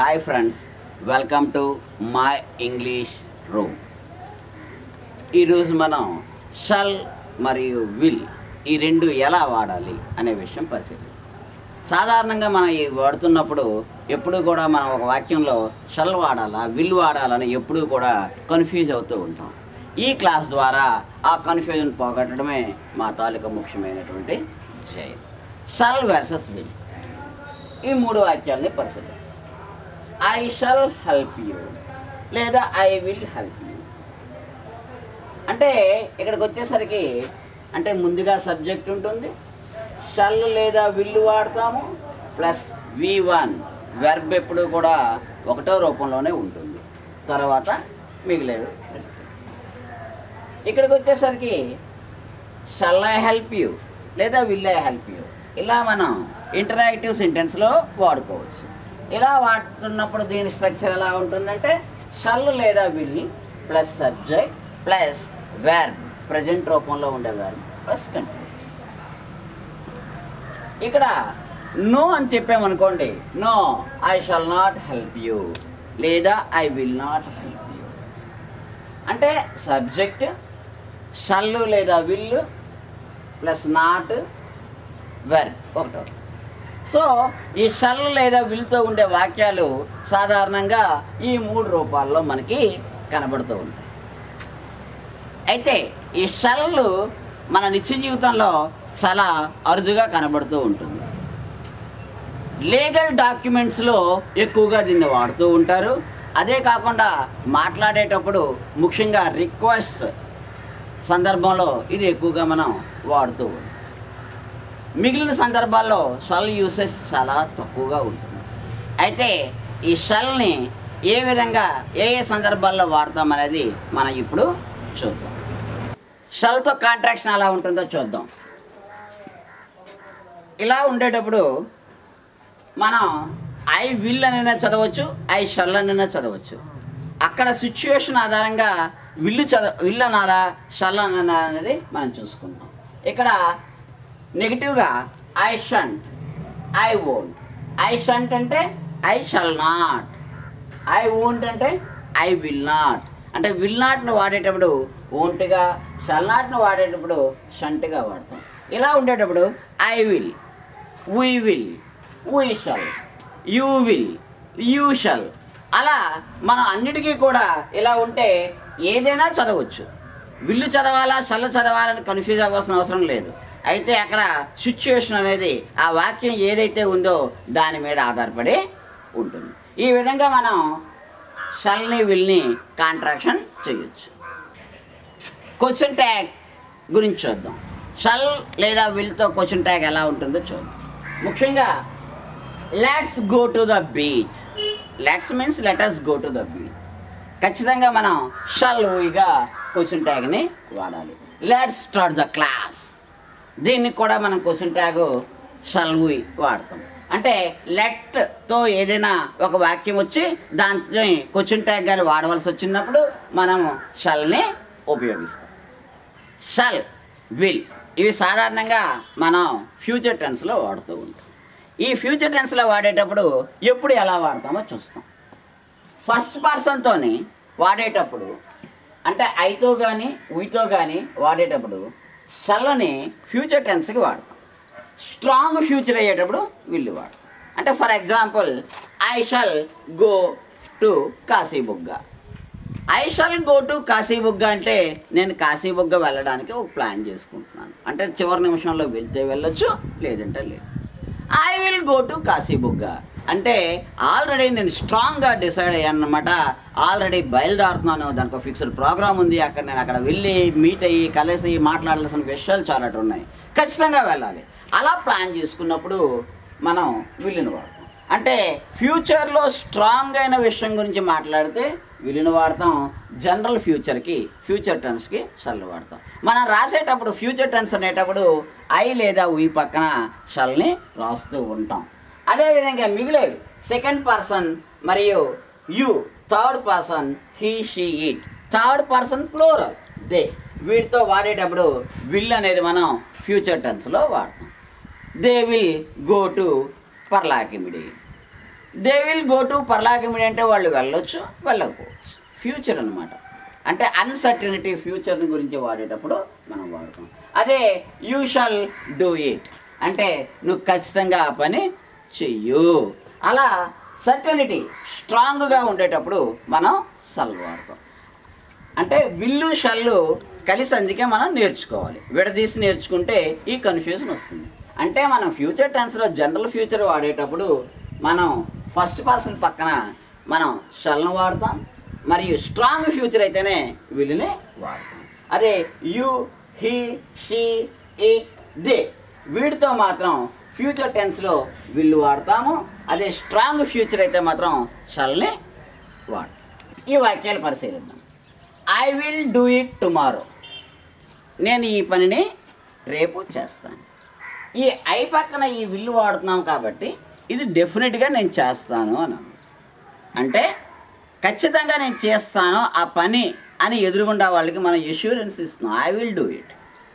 hi friends welcome to my English room ఈరోజు మనం shall మరియు విల్ ఈ రెండు ఎలా వాడాలి అనే విషయం పరిశీలిద్దాం సాధారణంగా మనం ఇది వాడుతున్నప్పుడు ఎప్పుడు కూడా మనం ఒక వాక్యంలో షల్ వాడాలా విల్ వాడాలని ఎప్పుడూ కూడా కన్ఫ్యూజ్ అవుతూ ఉంటాం ఈ క్లాస్ ద్వారా ఆ కన్ఫ్యూజన్ పోగొట్టడమే మా తాలూకా ముఖ్యమైనటువంటి ధ్యేయం షల్ వర్సెస్ విల్ ఈ మూడు వాక్యాలని పరిశీలిద్దాం ఐ షల్ హెల్ప్ యూ లేదా ఐ విల్ హెల్ప్ యూ అంటే ఇక్కడికి వచ్చేసరికి అంటే ముందుగా సబ్జెక్ట్ ఉంటుంది షల్ లేదా విల్లు వాడతాము ప్లస్ వి వన్ వెర్బ్ ఎప్పుడు కూడా ఒకటో రూపంలోనే ఉంటుంది తర్వాత మిగిలేదు ఇక్కడికి వచ్చేసరికి షల్ ఐ హెల్ప్ యూ లేదా విల్ ఐ హెల్ప్ యూ ఇలా మనం ఇంటరాక్టివ్ సెంటెన్స్లో వాడుకోవచ్చు ఇలా వాడుతున్నప్పుడు దీని స్ట్రక్చర్ ఎలా ఉంటుందంటే షల్ లేదా will plus subject plus verb present రూపంలో ఉండే వెర్బ్ ప్లస్ కంటిన్యూ ఇక్కడ నో అని చెప్పామనుకోండి no I shall not help you లేదా I will not help you అంటే సబ్జెక్ట్ షల్లు లేదా విల్లు ప్లస్ నాట్ వెర్ ఒకటో సో ఈ షల్ లేదా విల్తో ఉండే వాక్యాలు సాధారణంగా ఈ మూడు రూపాల్లో మనకి కనబడుతూ ఉంటాయి అయితే ఈ షల్లు మన నిత్య జీవితంలో చాలా అరుదుగా కనబడుతూ ఉంటుంది లీగల్ డాక్యుమెంట్స్లో ఎక్కువగా దీన్ని వాడుతూ ఉంటారు అదే కాకుండా మాట్లాడేటప్పుడు ముఖ్యంగా రిక్వెస్ట్ సందర్భంలో ఇది ఎక్కువగా మనం వాడుతూ ఉంటాం మిగిలిన సందర్భాల్లో షల్ యూసేజ్ చాలా తక్కువగా ఉంటుంది అయితే ఈ షల్ని ఏ విధంగా ఏ ఏ సందర్భాల్లో వాడతాం అనేది మనం ఇప్పుడు చూద్దాం షల్తో కాంట్రాక్షన్ ఎలా ఉంటుందో చూద్దాం ఇలా ఉండేటప్పుడు మనం ఐ విల్ అనైనా చదవచ్చు ఐ షల్ అనైనా చదవచ్చు అక్కడ సిచ్యువేషన్ ఆధారంగా విల్లు చదవ విల్ అనాలా షల్ అనాలా అనేది మనం చూసుకుంటాం ఇక్కడ నెగిటివ్గా I shan't I won't I shan't అంటే I shall not I won't అంటే ఐ విల్ నాట్ అంటే విల్ నాట్ను వాడేటప్పుడు ఓంట్గా షల్ నాట్ను వాడేటప్పుడు షంట్గా వాడతాం ఇలా ఉండేటప్పుడు I will we will we shall you will you shall అలా మనం అన్నిటికీ కూడా ఇలా ఉంటే ఏదైనా చదవచ్చు విల్లు చదవాలా షల్ చదవాలని కన్ఫ్యూజ్ అవ్వాల్సిన అవసరం లేదు అయితే అక్కడ సిచ్యువేషన్ అనేది ఆ వాక్యం ఏదైతే ఉందో దాని మీద ఆధారపడి ఉంటుంది ఈ విధంగా మనం షల్ని విల్ని కాంట్రాక్షన్ చేయొచ్చు క్వశ్చన్ ట్యాగ్ గురించి చూద్దాం షల్ లేదా విల్తో క్వశ్చన్ ట్యాగ్ ఎలా ఉంటుందో చూద్దాం ముఖ్యంగా let's go to the beach let's means let us go to the beach ఖచ్చితంగా మనం షల్ ఊయిగా క్వశ్చన్ ట్యాగ్ని వాడాలి లెట్స్ స్టార్ట్ ద క్లాస్ దీనికి కూడా మనం క్వశ్చన్ ట్యాగ్ షల్ ఊయి వాడతాం అంటే లెట్తో ఏదైనా ఒక వాక్యం వచ్చి దాంట్లో క్వశ్చన్ ట్యాగ్ కానీ వాడవలసి వచ్చినప్పుడు మనం షల్ని ఉపయోగిస్తాం షల్ విల్ ఇవి సాధారణంగా మనం ఫ్యూచర్ టెన్స్లో వాడుతూ ఉంటాం ఈ ఫ్యూచర్ టెన్స్లో వాడేటప్పుడు ఎప్పుడు ఎలా వాడతామో చూస్తాం ఫస్ట్ పర్సన్తో వాడేటప్పుడు అంటే ఐతో కానీ ఉయితో కానీ వాడేటప్పుడు షల్ని ఫ్యూచర్ టెన్స్కి వాడతాం స్ట్రాంగ్ ఫ్యూచర్ అయ్యేటప్పుడు విల్లు వాడతాం అంటే for example I shall go to Kasibugga I shall go to Kasibugga అంటే నేను కాశీబుగ్గ వెళ్ళడానికి ఒక ప్లాన్ చేసుకుంటున్నాను అంటే చివరి నిమిషంలో వెళ్తే వెళ్ళొచ్చు లేదంటే లేదు I will go to Kasibugga అంటే ఆల్రెడీ నేను స్ట్రాంగ్గా డిసైడ్ అయ్యాను అనమాట ఆల్రెడీ బయలుదేరుతున్నాను దానికి ఒక ఫిక్స్డ్ ప్రోగ్రామ్ ఉంది అక్కడ నేను అక్కడ వెళ్ళి మీట్ అయ్యి కలిసి మాట్లాడాల్సిన విషయాలు చాలా ఉన్నాయి ఖచ్చితంగా వెళ్ళాలి అలా ప్లాన్ చేసుకున్నప్పుడు మనం విల్లును వాడతాం అంటే ఫ్యూచర్లో స్ట్రాంగ్ అయిన విషయం గురించి మాట్లాడితే విలును వాడతాం జనరల్ ఫ్యూచర్కి ఫ్యూచర్ టెన్స్కి షల్ వాడతాం మనం రాసేటప్పుడు ఫ్యూచర్ టెన్స్ అనేటప్పుడు ఐ లేదా ఉయి పక్కన షల్ని రాస్తూ ఉంటాం అదేవిధంగా మిగిలేవి సెకండ్ పర్సన్ మరియు you third person he she it third person plural they వీటితో వాడేటప్పుడు విల్ అనేది మనం ఫ్యూచర్ టెన్స్లో వాడతాం they will go to Paralakhemundi they will go to Paralakhemundi అంటే వాళ్ళు వెళ్ళొచ్చు వెళ్ళకపోవచ్చు ఫ్యూచర్ అన్నమాట అంటే అన్సర్టనిటీ ఫ్యూచర్ గురించి వాడేటప్పుడు మనం వాడతాం అదే యూ షాల్ డూ ఇట్ అంటే నువ్వు ఖచ్చితంగా ఆ పని చెయ్యు అలా సర్టనిటీ స్ట్రాంగ్గా ఉండేటప్పుడు మనం సల్ వాడతాం అంటే విల్లు షల్లు కలిసి అందుకే మనం నేర్చుకోవాలి విడదీసి నేర్చుకుంటే ఈ కన్ఫ్యూజన్ వస్తుంది అంటే మనం ఫ్యూచర్ టెన్స్లో జనరల్ ఫ్యూచర్ వాడేటప్పుడు మనం ఫస్ట్ పర్సన్ పక్కన మనం షల్ను వాడతాం మరియు స్ట్రాంగ్ ఫ్యూచర్ అయితేనే విల్లుని వాడతాం అదే you he she it they వీటితో మాత్రం ఫ్యూచర్ టెన్స్లో విల్లు వాడతాము అదే స్ట్రాంగ్ ఫ్యూచర్ అయితే మాత్రం షల్ని వాడతాం ఈ వాక్యాలు పరిశీలిద్దాం I will do it tomorrow నేను ఈ పనిని రేపు చేస్తాను ఈ ఐ పక్కన ఈ విల్లు వాడుతున్నాం కాబట్టి ఇది డెఫినెట్గా నేను చేస్తాను అన్నాను అంటే ఖచ్చితంగా నేను చేస్తాను ఆ పని అని ఎదురుగుండా వాళ్ళకి మనం ఎష్యూరెన్స్ ఇస్తున్నాం ఐ విల్ డూ ఇట్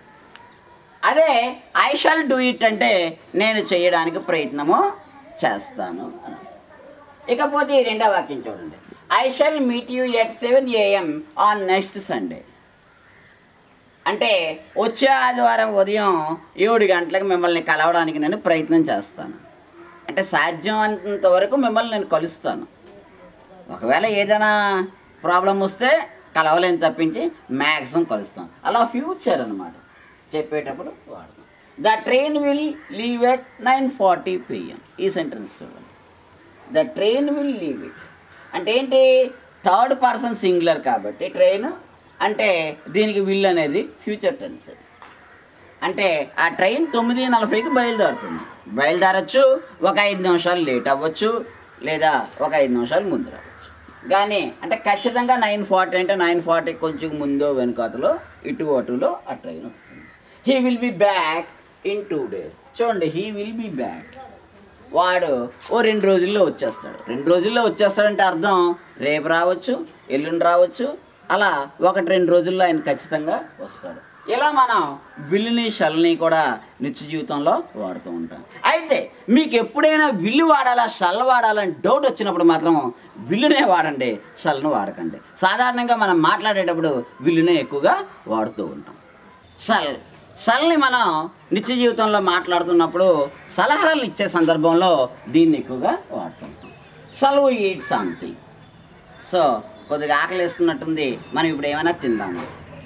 అదే ఐ షాల్ డూ ఇట్ అంటే నేను చేయడానికి ప్రయత్నము చేస్తాను అని ఇకపోతే ఈ రెండో వాక్యం చూడండి I shall meet you at seven AM on next Sunday అంటే వచ్చే ఆదివారం ఉదయం ఏడు గంటలకు మిమ్మల్ని కలవడానికి నేను ప్రయత్నం చేస్తాను అంటే సాధ్యమైనంత వరకు మిమ్మల్ని నేను కలుస్తాను ఒకవేళ ఏదైనా ప్రాబ్లం వస్తే కలవలేని తప్పించి మ్యాక్సిమం కలుస్తాం అలా ఫ్యూచర్ అనమాట చెప్పేటప్పుడు వాడతాం the train will leave at nine forty PM ఈ సెంటెన్స్ చూడండి the train will leave it అంటే ఏంటి థర్డ్ పర్సన్ సింగులర్ కాబట్టి ట్రైన్ అంటే దీనికి విల్ అనేది ఫ్యూచర్ టెన్స్ అంటే ఆ ట్రైన్ తొమ్మిది నలభైకి బయలుదేరుతుంది బయలుదేరచ్చు ఒక ఐదు నిమిషాలు లేట్ అవ్వచ్చు లేదా ఒక ఐదు నిమిషాలు ముందు రావచ్చు కానీ అంటే ఖచ్చితంగా నైన్ ఫార్టీ అంటే నైన్ ఫార్టీ కొంచెం ముందో వెనుకాతలో ఇటు అటులో ఆ ట్రైన్ వస్తుంది he will be back in two days చూడండి హీ విల్ బి బ్యాక్ వాడు ఓ రెండు రోజుల్లో వచ్చేస్తాడు రెండు రోజుల్లో వచ్చేస్తాడంటే అర్థం రేపు రావచ్చు ఎల్లుండి రావచ్చు అలా ఒకటి రెండు రోజుల్లో ఆయన ఖచ్చితంగా వస్తాడు ఇలా మనం విల్లుని షల్ని కూడా నిత్య జీవితంలో వాడుతూ ఉంటాం అయితే మీకు ఎప్పుడైనా విల్లు వాడాలా షల్ వాడాలని డౌట్ వచ్చినప్పుడు మాత్రం విల్లునే వాడండి షల్ను వాడకండి సాధారణంగా మనం మాట్లాడేటప్పుడు విల్లునే ఎక్కువగా వాడుతూ ఉంటాం షల్ షల్ని మనం నిత్య జీవితంలో మాట్లాడుతున్నప్పుడు సలహాలు ఇచ్చే సందర్భంలో దీన్ని ఎక్కువగా వాడుతుంటాం shall we eat something so కొద్దిగా ఆకలి వేస్తున్నట్టుంది మనం ఇప్పుడు ఏమైనా తిందాము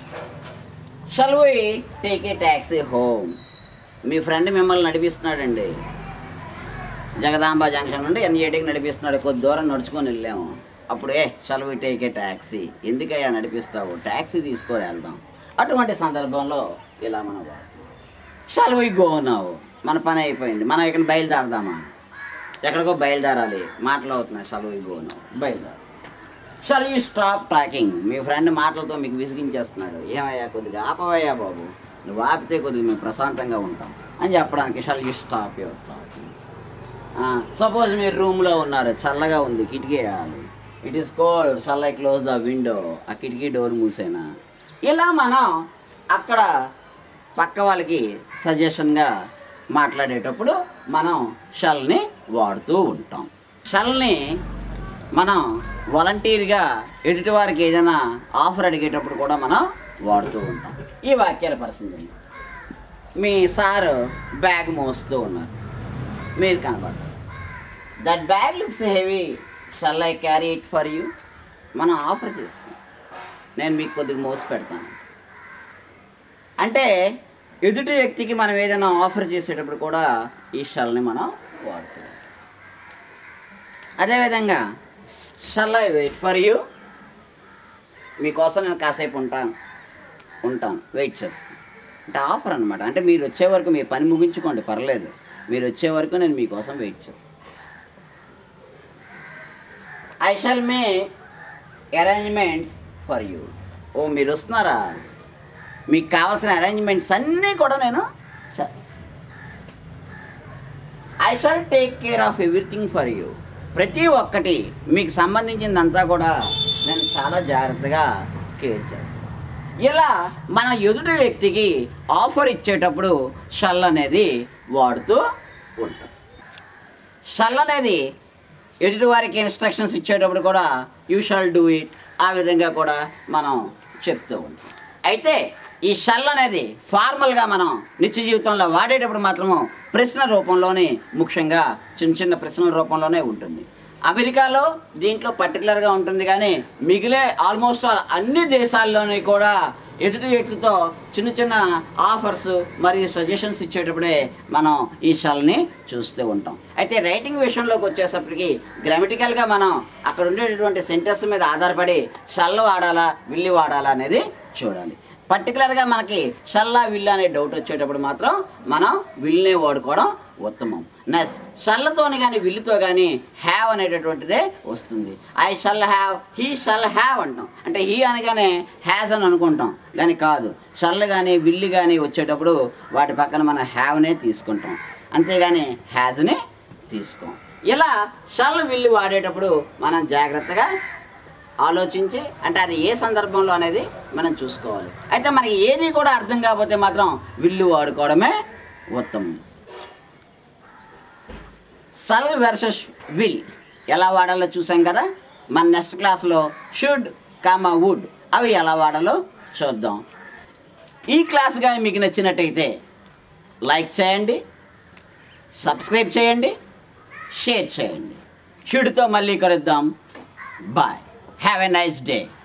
shall we take a taxi home మీ ఫ్రెండ్ మిమ్మల్ని నడిపిస్తున్నాడండి జగదాంబ జంక్షన్ నుండి ఎన్ఏటికి నడిపిస్తున్నాడు కొద్ది దూరం నడుచుకొని వెళ్ళాము అప్పుడు ఏ shall we take a taxi ఎందుకయ్యా నడిపిస్తావు ట్యాక్సీ తీసుకొని వెళ్దాం అటువంటి సందర్భంలో ఇలా మనం షల్ వి గో నావు మన పని అయిపోయింది మనం ఇక్కడ బయలుదేరదామా ఎక్కడికో బయలుదేరాలి మాటలు అవుతున్నాయి షల్ వి గో నావు బయలుదేరు షల్ యూ స్టాప్ టాకింగ్ మీ ఫ్రెండ్ మాటలతో మీకు విసిగించేస్తున్నాడు ఏమయ్యా కొద్దిగా ఆపవయ్యా బాబు నువ్వు ఆపితే కొద్దిగా మేము ప్రశాంతంగా ఉంటాం అని చెప్పడానికి shall you stop your talking suppose మీరు రూమ్లో ఉన్నారు చల్లగా ఉంది కిటికీ వేయాలి it is cold shall I close the window ఆ కిటికీ డోర్ మూసేనా ఇలా మనం అక్కడ పక్క వాళ్ళకి సజెషన్గా మాట్లాడేటప్పుడు మనం షల్ని వాడుతూ ఉంటాం షల్ని మనం వాలంటీర్గా ఎదుటి వారికి ఏదైనా ఆఫర్ అడిగేటప్పుడు కూడా మనం వాడుతూ ఉంటాం ఈ వాక్యాల పరిస్థితి మీ సారు బ్యాగ్ మోస్తూ ఉన్నారు మీరు కనబడతారు that bag looks heavy shall I carry it for you మనం ఆఫర్ చేస్తాం నేను మీకు కొద్దిగా మోసి పెడతాను అంటే ఎదుటి వ్యక్తికి మనం ఏదైనా ఆఫర్ చేసేటప్పుడు కూడా ఈ షల్ని మనం వాడుతాం అదేవిధంగా shall I wait for you మీకోసం నేను కాసేపు ఉంటాను ఉంటాను వెయిట్ చేస్తాను అంటే ఆఫర్ అనమాట అంటే మీరు వచ్చే వరకు మీ పని ముగించుకోండి పర్లేదు మీరు వచ్చే వరకు నేను మీకోసం వెయిట్ చేస్తాను I shall make arrangements for you ఓ మీరు వస్తున్నారా మీకు కావాల్సిన అరేంజ్మెంట్స్ అన్నీ కూడా నేను చేస్తాను I shall take care of everything for you ప్రతి ఒక్కటి మీకు సంబంధించిందంతా కూడా నేను చాలా జాగ్రత్తగా కేర్ చేస్తాను ఇలా మన ఎదుటి వ్యక్తికి ఆఫర్ ఇచ్చేటప్పుడు షల్ అనేది వాడుతూ ఉంటాం షల్ అనేది ఎదుటివారికి ఇన్స్ట్రక్షన్స్ ఇచ్చేటప్పుడు కూడా యూ షాల్ డూ ఇట్ ఆ విధంగా కూడా మనం చెప్తూ ఉంటాం అయితే ఈ షల్ అనేది ఫార్మల్గా మనం నిత్య జీవితంలో వాడేటప్పుడు మాత్రము ప్రశ్న రూపంలోనే ముఖ్యంగా చిన్న చిన్న ప్రశ్నల రూపంలోనే ఉంటుంది అమెరికాలో దీంట్లో పర్టికులర్గా ఉంటుంది కానీ మిగిలే ఆల్మోస్ట్ ఆల్ అన్ని దేశాల్లోని కూడా ఎదుటి వ్యక్తితో చిన్న చిన్న ఆఫర్స్ మరియు సజెషన్స్ ఇచ్చేటప్పుడే మనం ఈ షల్ని చూస్తూ ఉంటాం అయితే రైటింగ్ విషయంలోకి వచ్చేసప్పటికి గ్రామటికల్గా మనం అక్కడ ఉండేటటువంటి సెంటెన్స్ మీద ఆధారపడి షల్ వాడాలా విల్లి వాడాలా అనేది చూడాలి పర్టికులర్గా మనకి షల్లా విల్లు అనే డౌట్ వచ్చేటప్పుడు మాత్రం మనం విల్నే వాడుకోవడం ఉత్తమం నెక్స్ట్ షల్లతోని కానీ విల్లుతో కానీ హ్యావ్ అనేటటువంటిదే వస్తుంది I shall have he shall have అంటాం అంటే హీ అనగానే హ్యాజ్ అని అనుకుంటాం కానీ కాదు షల్ కానీ విల్లు కానీ వచ్చేటప్పుడు వాటి పక్కన మనం హ్యావ్నే తీసుకుంటాం అంతేగాని హ్యాజ్ని తీసుకోం ఇలా షల్ విల్లు వాడేటప్పుడు మనం జాగ్రత్తగా ఆలోచించి అంటే అది ఏ సందర్భంలో అనేది మనం చూసుకోవాలి అయితే మనకి ఏది కూడా అర్థం కాకపోతే మాత్రం విల్లు వాడుకోవడమే ఉత్తమం సల్ వర్సెస్ విల్ ఎలా వాడాలో చూసాం కదా మన నెక్స్ట్ క్లాస్లో షుడ్ కామా వుడ్ అవి ఎలా వాడాలో చూద్దాం ఈ క్లాస్ కానీ మీకు నచ్చినట్టయితే లైక్ చేయండి సబ్స్క్రైబ్ చేయండి షేర్ చేయండి షుడ్తో మళ్ళీ కలుద్దాం bye have a nice day